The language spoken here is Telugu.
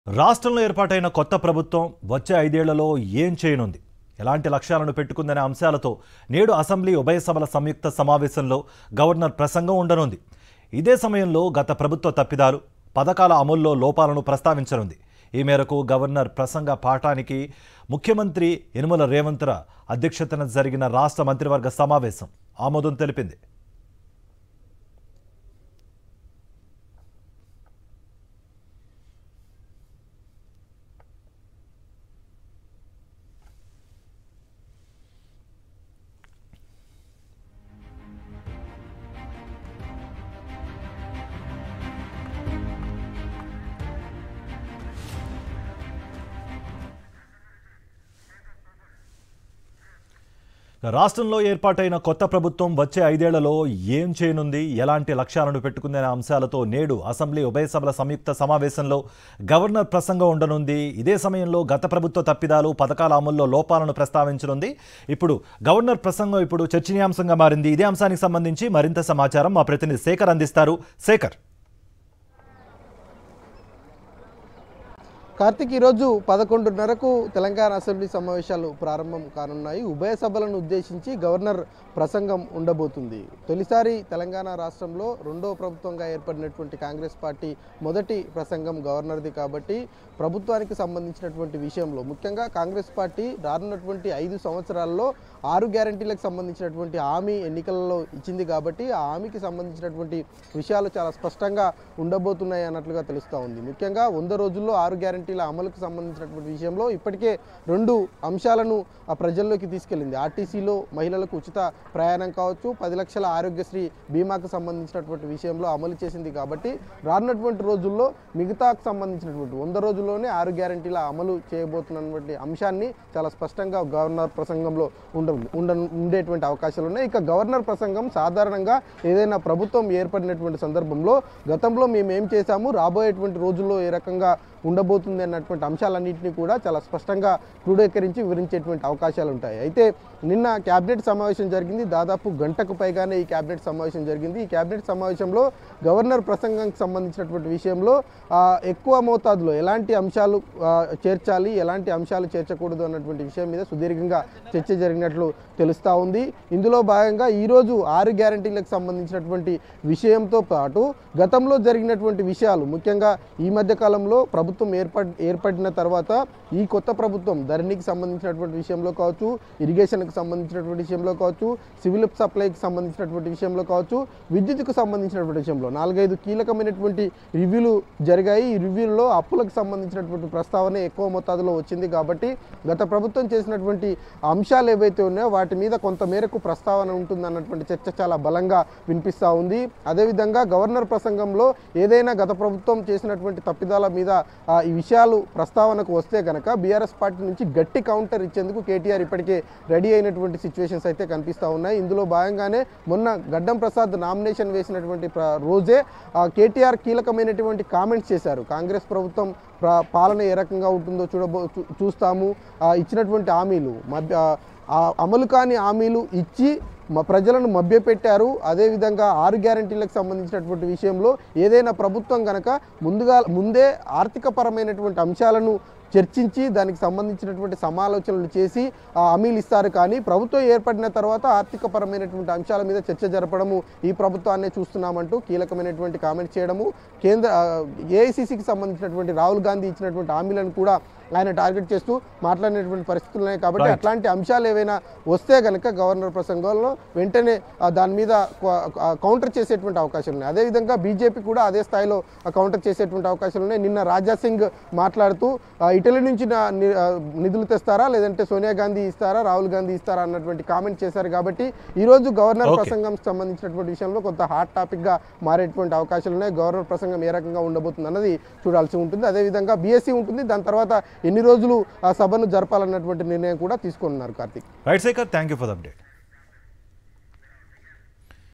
రాష్ట్రంలో ఏర్పాటైన కొత్త ప్రభుత్వం వచ్చే ఐదేళ్లలో ఏం చేయనుంది ఎలాంటి లక్ష్యాలను పెట్టుకుందనే అంశాలతో నేడు అసెంబ్లీ ఉభయ సభల సంయుక్త సమావేశంలో గవర్నర్ ప్రసంగం ఉండనుంది ఇదే సమయంలో గత ప్రభుత్వ తప్పిదాలు పథకాల అమల్లో లోపాలను ప్రస్తావించనుంది ఈ మేరకు గవర్నర్ ప్రసంగ పాఠానికి ముఖ్యమంత్రి యనుమల రేవంత్ర అధ్యక్షతన జరిగిన రాష్ట్ర మంత్రివర్గ సమావేశం ఆమోదం తెలిపింది రాష్ట్రంలో ఏర్పాటైన కొత్త ప్రభుత్వం వచ్చే ఐదేళ్లలో ఏం చేయనుంది ఎలాంటి లక్ష్యాలను పెట్టుకుందనే అంశాలతో నేడు అసెంబ్లీ ఉభయ సభల సంయుక్త సమావేశంలో గవర్నర్ ప్రసంగం ఉండనుంది ఇదే సమయంలో గత ప్రభుత్వ తప్పిదాలు పథకాల అమల్లో లోపాలను ప్రస్తావించనుంది ఇప్పుడు గవర్నర్ ప్రసంగం ఇప్పుడు చర్చనీయాంశంగా మారింది ఇదే అంశానికి సంబంధించి మరింత సమాచారం మా ప్రతినిధి శేఖర్ అందిస్తారు శేఖర్ కార్తిక్ ఈరోజు పదకొండున్నరకు తెలంగాణ అసెంబ్లీ సమావేశాలు ప్రారంభం కానున్నాయి ఉభయ సభలను ఉద్దేశించి గవర్నర్ ప్రసంగం ఉండబోతుంది తొలిసారి తెలంగాణ రాష్ట్రంలో రెండో ప్రభుత్వంగా ఏర్పడినటువంటి కాంగ్రెస్ పార్టీ మొదటి ప్రసంగం గవర్నర్ది కాబట్టి ప్రభుత్వానికి సంబంధించినటువంటి విషయంలో ముఖ్యంగా కాంగ్రెస్ పార్టీ రానున్నటువంటి ఐదు సంవత్సరాల్లో ఆరు గ్యారంటీలకు సంబంధించినటువంటి హామీ ఎన్నికలలో ఇచ్చింది కాబట్టి ఆ హామీకి సంబంధించినటువంటి విషయాలు చాలా స్పష్టంగా ఉండబోతున్నాయి అన్నట్లుగా తెలుస్తూ ఉంది ముఖ్యంగా వంద రోజుల్లో ఆరు గ్యారంటీల అమలుకు సంబంధించినటువంటి విషయంలో ఇప్పటికే రెండు అంశాలను ఆ ప్రజల్లోకి తీసుకెళ్లింది ఆర్టీసీలో మహిళలకు ఉచిత ప్రయాణం కావచ్చు పది లక్షల ఆరోగ్యశ్రీ బీమాకు సంబంధించినటువంటి విషయంలో అమలు చేసింది కాబట్టి రానున్నటువంటి రోజుల్లో మిగతాకు సంబంధించినటువంటి వంద రోజుల్లోనే ఆరు గ్యారంటీల అమలు చేయబోతున్నటువంటి అంశాన్ని చాలా స్పష్టంగా గవర్నర్ ప్రసంగంలో ఉండ ఉండ ఉండేటువంటి అవకాశాలు ఉన్నాయి ఇక గవర్నర్ ప్రసంగం సాధారణంగా ఏదైనా ప్రభుత్వం ఏర్పడినటువంటి సందర్భంలో గతంలో మేము ఏం చేశాము రాబోయేటువంటి రోజుల్లో ఏ రకంగా ఉండబోతుంది అన్నటువంటి అంశాలన్నింటినీ కూడా చాలా స్పష్టంగా క్రోడీకరించి వివరించేటువంటి అవకాశాలు ఉంటాయి అయితే నిన్న క్యాబినెట్ సమావేశం జరిగింది దాదాపు గంటకు పైగానే ఈ క్యాబినెట్ సమావేశం జరిగింది ఈ క్యాబినెట్ సమావేశంలో గవర్నర్ ప్రసంగానికి సంబంధించినటువంటి విషయంలో ఆ, ఎక్కువ మోతాదులో ఎలాంటి అంశాలు ఆ, చేర్చాలి ఎలాంటి అంశాలు చేర్చకూడదు అన్నటువంటి విషయం మీద సుదీర్ఘంగా చర్చ జరిగినట్లు తెలుస్తూ ఉంది ఇందులో భాగంగా ఈరోజు ఆరు గ్యారంటీలకు సంబంధించినటువంటి విషయంతో పాటు గతంలో జరిగినటువంటి విషయాలు ముఖ్యంగా ఈ మధ్య కాలంలో ప్రభుత్వం ఏర్పడి ఏర్పడిన తర్వాత ఈ కొత్త ప్రభుత్వం ధరణికి సంబంధించినటువంటి విషయంలో కావచ్చు ఇరిగేషన్కి సంబంధించినటువంటి విషయంలో కావచ్చు సివిల్ సప్లైకి సంబంధించినటువంటి విషయంలో కావచ్చు విద్యుత్కు సంబంధించినటువంటి విషయంలో నాలుగైదు కీలకమైనటువంటి రివ్యూలు జరిగాయి ఈ రివ్యూల్లో అప్పులకు సంబంధించినటువంటి ప్రస్తావన ఎక్కువ మొత్తాదులో వచ్చింది కాబట్టి గత ప్రభుత్వం చేసినటువంటి అంశాలు ఏవైతే ఉన్నాయో వాటి మీద కొంత మేరకు ప్రస్తావన ఉంటుందన్నటువంటి చర్చ చాలా బలంగా వినిపిస్తూ ఉంది అదేవిధంగా గవర్నర్ ప్రసంగంలో ఏదైనా గత ప్రభుత్వం చేసినటువంటి తప్పిదాల మీద ఆ, ఈ విషయాలు ప్రస్తావనకు వస్తే కనుక బీఆర్ఎస్ పార్టీ నుంచి గట్టి కౌంటర్ ఇచ్చేందుకు కేటీఆర్ ఇప్పటికే రెడీ అయినటువంటి సిచ్యువేషన్స్ అయితే కనిపిస్తూ ఉన్నాయి ఇందులో భాగంగానే మొన్న గడ్డం ప్రసాద్ నామినేషన్ వేసినటువంటి ప్ర- రోజే ఆ, కేటీఆర్ కీలకమైనటువంటి కామెంట్స్ చేశారు కాంగ్రెస్ ప్రభుత్వం ప్ర- పాలన ఏ రకంగా ఉంటుందో చూడబో చూ- చూస్తాము ఆ, ఇచ్చినటువంటి హామీలు మధ్య ఆ అమలు కాని హామీలు ఇచ్చి మ ప్రజలను మభ్యపెట్టారు అదేవిధంగా ఆరు గ్యారంటీలకు సంబంధించినటువంటి విషయంలో ఏదైనా ప్రభుత్వం కనుక ముందుగా ముందే ఆర్థికపరమైనటువంటి అంశాలను చర్చించి దానికి సంబంధించినటువంటి సమాలోచనలు చేసి ఆ హామీలు ఇస్తారు కానీ ప్రభుత్వం ఏర్పడిన తర్వాత ఆర్థికపరమైనటువంటి అంశాల మీద చర్చ జరపడము ఈ ప్రభుత్వాన్నే చూస్తున్నామంటూ కీలకమైనటువంటి కామెంట్ చేయడము కేంద్ర ఏఐసిసికి సంబంధించినటువంటి రాహుల్ గాంధీ ఇచ్చినటువంటి హామీలను కూడా ఆయన టార్గెట్ చేస్తూ మాట్లాడినటువంటి పరిస్థితులు ఉన్నాయి కాబట్టి Right. అట్లాంటి అంశాలు ఏవైనా వస్తే కనుక గవర్నర్ ప్రసంగంలో వెంటనే ఆ, దాని మీద క్వ- ఆ, కౌంటర్ చేసేటువంటి అవకాశాలు ఉన్నాయి అదేవిధంగా బీజేపీ కూడా అదే స్థాయిలో ఆ, కౌంటర్ చేసేటువంటి అవకాశాలు ఉన్నాయి నిన్న రాజా సింగ్ మాట్లాడుతూ ఆ, ఇటలీ నుంచి నా- ని- ఆ, నిధులు తెస్తారా లేదంటే సోనియా గాంధీ ఇస్తారా రాహుల్ గాంధీ ఇస్తారా అన్నటువంటి కామెంట్ చేశారు కాబట్టి ఈ రోజు గవర్నర్ Okay. ప్రసంగం సంబంధించినటువంటి విషయంలో కొంత హాట్ టాపిక్ గా మారేటువంటి అవకాశాలు ఉన్నాయి గవర్నర్ ప్రసంగం ఏ రకంగా ఉండబోతుంది అన్నది చూడాల్సి ఉంటుంది అదేవిధంగా బీఎస్సీ ఉంటుంది దాని తర్వాత ఎన్ని రోజులు ఆ సభను జరపాలన్నటువంటి నిర్ణయం కూడా తీసుకున్నారు Karthik right Shekhar thank you for the update